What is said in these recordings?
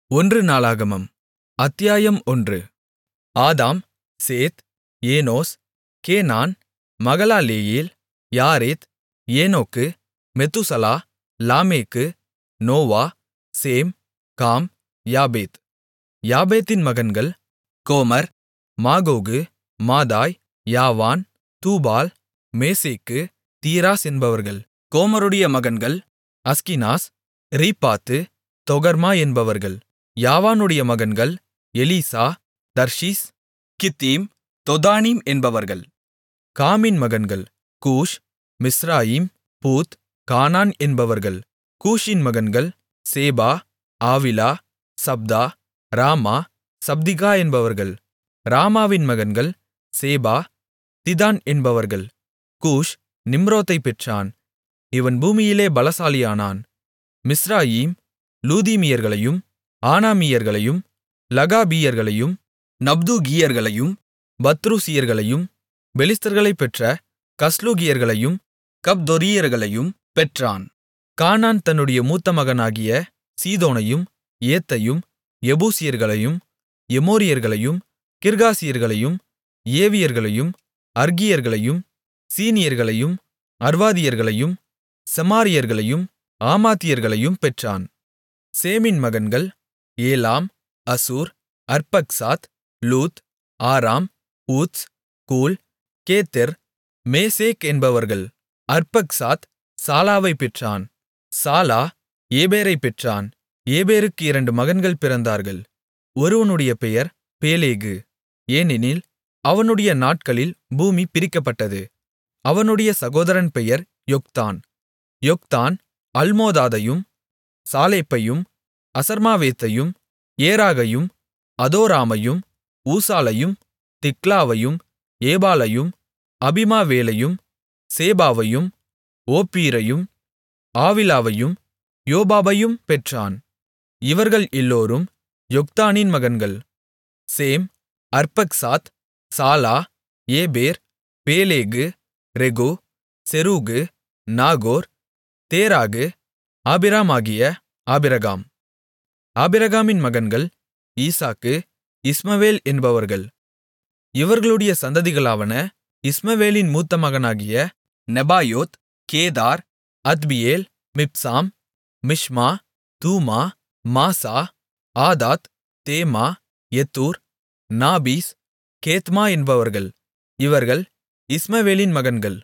ஒன்று நாளாகமம் அத்தியாயம் ஒன்று ஆதாம் சேத் ஏனோஸ் கேனான் மகலாலெயேல் யாரேத் ஏனோக்கு மெத்தூசலா லாமேக்கு நோவா சேம் காம் யாப்பேத் யாப்பேத்தின் மகன்கள் கோமர் மாகோகு மாதாய் யாவான் தூபால் மேசேக்கு தீராஸ் என்பவர்கள் கோமருடைய மகன்கள் அஸ்கினாஸ் ரீப்பாத்து தொகர்மா என்பவர்கள் யாவானுடைய மகன்கள் எலீசா தர்ஷீஸ் கித்தீம் தொதானீம் என்பவர்கள் காமின் மகன்கள் கூஷ் மிஸ்ராயிம் பூத் கானான் என்பவர்கள் கூஷின் மகன்கள் சேபா ஆவிலா சப்தா ராமா சப்திகா என்பவர்கள் ராமாவின் மகன்கள் சேபா திதான் என்பவர்கள் கூஷ் நிம்ரோதைப் பெற்றான் இவன் பூமியிலே பலசாலியானான் மிஸ்ராயீம் லூதீமியர்களையும் ஆனாமியர்களையும் லகாபீயர்களையும் நப்தூகியர்களையும் பத்ருசியர்களையும் பெலிஸ்தர்களைப் பெற்ற கஸ்லூகியர்களையும் கப்தொரியர்களையும் பெற்றான் கானான் தன்னுடைய மூத்த மகனாகிய சீதோனையும் ஏத்தையும் எபூசியர்களையும் எமோரியர்களையும் கிர்காசியர்களையும் ஏவியர்களையும் அர்கியர்களையும் சீனியர்களையும் அர்வாதியர்களையும் செமாரியர்களையும் ஆமாத்தியர்களையும் பெற்றான் சேமின் மகன்கள் ஏலாம் அசூர் அர்பக்சாத் லூத் ஆராம் ஊத்ஸ் கூல் கேத்தெர் மேசேக் என்பவர்கள் அர்பக்சாத் சாலாவைப் பெற்றான் சாலா ஏபேரைப் பெற்றான் ஏபேருக்கு இரண்டு மகன்கள் பிறந்தார்கள் ஒருவனுடைய பெயர் பேலேகு ஏனெனில் அவனுடைய நாட்களில் பூமி பிரிக்கப்பட்டது அவனுடைய சகோதரன் பெயர் யொக்தான் யொக்தான் அல்மோதாதையும் சாலேப்பையும் அசர்மாவேத்தையும் ஏராகையும் அதோராமையும் ஊசாலையும் திக்லாவையும் ஏபாலையும் அபிமாவேலையும் சேபாவையும் ஓப்பீரையும் ஆவிலாவையும் யோபாபையும் பெற்றான் இவர்கள் எல்லோரும் யொக்தானின் மகன்கள் சேம் அர்பக்சாத் சாலா ஏபேர் பேலேகு ரெகு செரூகு நாகோர் தேராகு ஆபிராமாகிய ஆபிரகாம் ஆபிரகாமின் மகன்கள் ஈசாக்கு இஸ்மவேல் என்பவர்கள் இவர்களுடைய சந்ததிகளாவன இஸ்மவேலின் மூத்த மகனாகிய நெபாயோத் கேதார் அத்பியேல் மிப்சாம் மிஷ்மா தூமா மாசா ஆதாத் தேமா எத்தூர் நாபீஸ் கேத்மா என்பவர்கள் இவர்கள் இஸ்மவேலின் மகன்கள்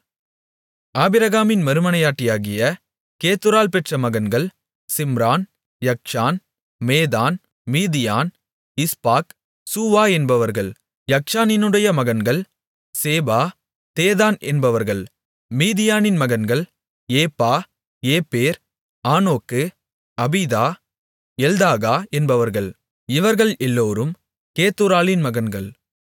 ஆபிரகாமின் மறுமனையாட்டியாகிய கேத்துரால் பெற்ற மகன்கள் சிம்ரான் யக்ஷான் மேதான் மீதியான் இஸ்பாக் சூவா என்பவர்கள் யக்ஷானினுடைய மகன்கள் சேபா தேதான் என்பவர்கள் மீதியானின் மகன்கள் ஏப்பா ஏப்பேர் ஆனோக்கு அபீதா எல்தாகா என்பவர்கள் இவர்கள் எல்லோரும் கேத்தூராலின் மகன்கள்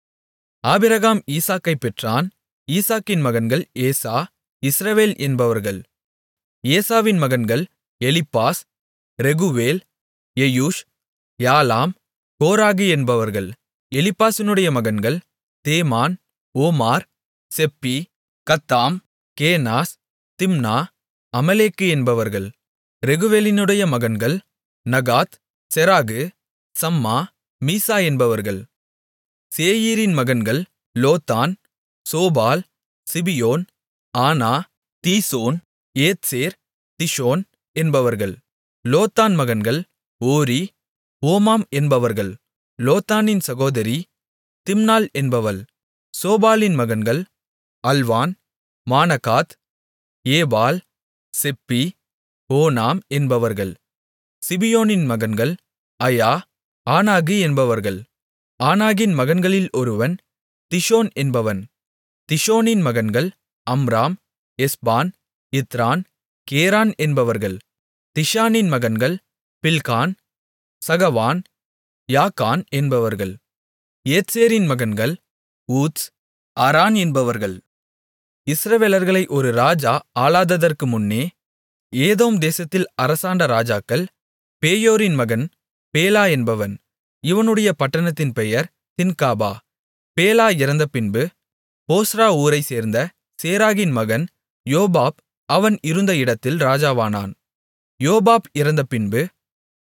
ஆபிரகாம் ஈசாக்கைப் பெற்றான் ஈசாக்கின் மகன்கள் ஏசா இஸ்ரவேல் என்பவர்கள் ஏசாவின் மகன்கள் எலிப்பாஸ் ரெகுவேல் எயூஷ் யாலாம் கோராகு என்பவர்கள் எலிப்பாசினுடைய மகன்கள் தேமான் ஓமார் செப்பி கத்தாம் கேனாஸ் திம்னா அமலேக்கு என்பவர்கள் ரெகுவேலினுடைய மகன்கள் நகாத் செராகு சம்மா மீசா என்பவர்கள் சேயீரின் மகன்கள் லோத்தான் சோபால் சிபியோன் ஆனா தீசோன் ஏத்சேர் திஷோன் என்பவர்கள் லோத்தான் மகன்கள் ஓரி ஓமாம் என்பவர்கள் லோத்தானின் சகோதரி திம்னாள் என்பவள் சோபாலின் மகன்கள் அல்வான் மானகாத் ஏபால் செப்பி ஓனாம் என்பவர்கள் சிபியோனின் மகன்கள் அயா ஆனாகு என்பவர்கள் ஆனாகின் மகன்களில் ஒருவன் திஷோன் என்பவன் திஷோனின் மகன்கள் அம்ராம் எஸ்பான் இத்ரான் கேரான் என்பவர்கள் திஷானின் மகன்கள் பில்கான் சகவான் யாக்கான் என்பவர்கள் ஏத்சேரின் மகன்கள் ஊத்ஸ் அரான் என்பவர்கள் இஸ்ரவேலர்களை ஒரு ராஜா ஆளாததற்கு முன்னே ஏதோம் தேசத்தில் அரசாண்ட ராஜாக்கள் பேயோரின் மகன் பேலா என்பவன் இவனுடைய பட்டணத்தின் பெயர் தின்காபா பேலா இறந்தபின்பு போஸ்ரா ஊரைச் சேர்ந்த சேராகின் மகன் யோபாப் அவன் இருந்த இடத்தில் ராஜாவானான் யோபாப் இறந்தபின்பு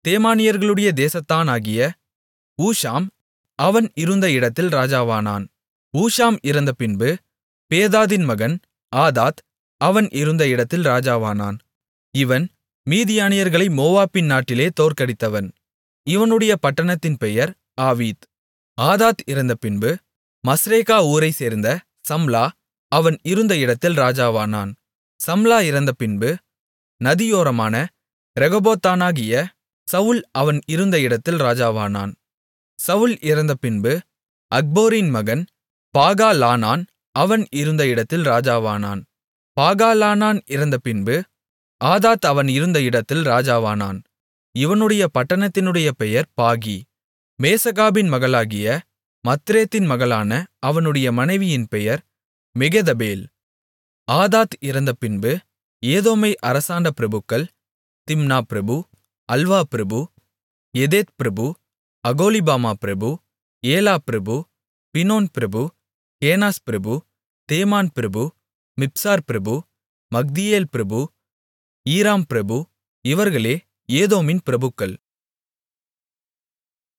தேமானியர்களுடைய தேசத்தானாகிய ஊஷாம் அவன் இருந்த இடத்தில் ராஜாவானான் ஊஷாம் இறந்தபின்பு பேதாதின் மகன் ஆதாத் அவன் இருந்த இடத்தில் ராஜாவானான் இவன் மீதியானியர்களை மோவாபின் நாட்டிலே தோற்கடித்தவன் இவனுடைய பட்டணத்தின் பெயர் ஆவீத் ஆதாத் இறந்தபின்பு மஸ்ரேக்கா ஊரைச் சேர்ந்த சம்லா அவன் இருந்த இடத்தில் ராஜாவானான் சம்லா இறந்தபின்பு நதியோரமான ரெகொபோத்தானாகிய சவுல் அவன் இருந்த இடத்தில் ராஜாவானான் சவுல் இறந்தபின்பு அக்போரின் மகன் பாகாலானான் அவன் இருந்த இடத்தில் ராஜாவானான் பாகாலானான் இறந்தபின்பு ஆதாத் அவன் இருந்த இடத்தில் ராஜாவானான் இவனுடைய பட்டணத்தினுடைய பெயர் பாகி மேசகாபின் மகளாகிய மத்ரேத்தின் மகளான அவனுடைய மனைவியின் பெயர் மெகெதபேல் ஆதாத் இறந்தபின்பு ஏதோமை அரசாண்ட பிரபுக்கள் திம்னா பிரபு அல்வா பிரபு எதேத் பிரபு அகோலிபாமா பிரபு ஏலா பிரபு பினோன் பிரபு கேனாஸ் பிரபு தேமான் பிரபு மிப்சார் பிரபு மக்தியேல் பிரபு ஈராம் பிரபு இவர்களே ஏதோமின் பிரபுக்கள்